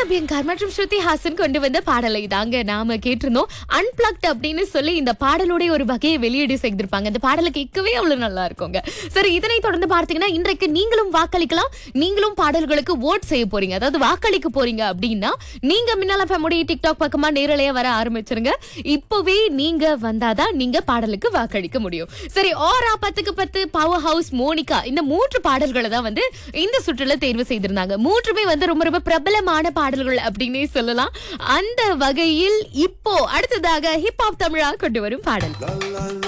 அபியங்கர் மற்றும் ஸ்ருதி ஹாசன் கொண்டு வந்த பாடலை தாங்க நாம கேட்டிருந்தோம் அன்பிளக்ட் அப்படின்னு சொல்லி இந்த பாடலுடைய ஒரு வகையை வெளியீடு செய்திருப்பாங்க இந்த பாடலை கேட்கவே அவ்வளவு நல்லா இருக்குங்க சரி இதனை தொடர்ந்து பார்த்தீங்கன்னா இன்றைக்கு நீங்களும் வாக்களிக்கலாம் நீங்களும் பாடல்களுக்கு ஓட் செய்ய போறீங்க அதாவது வாக்களிக்க போறீங்க அப்படின்னா நீங்க மின்னல் ஃபேமுடைய டிக்டாக் பக்கமா நேரலையா வர ஆரம்பிச்சிருங்க இப்பவே நீங்க வந்தாதான் நீங்க பாடலுக்கு வாக்களிக்க முடியும் சரி ஓரா பத்துக்கு பத்து பவர் ஹவுஸ் மோனிகா இந்த மூன்று பாடல்களை தான் வந்து இந்த சுற்றுல தேர்வு செய்திருந்தாங்க மூன்றுமே வந்து ரொம்ப ரொம்ப பிரபலமான பாடல்கள் அப்படின்னே சொல்லலாம் அந்த வகையில் இப்போ அடுத்ததாக ஹிப்ஹாப் தமிழா கொண்டு வரும் பாடல்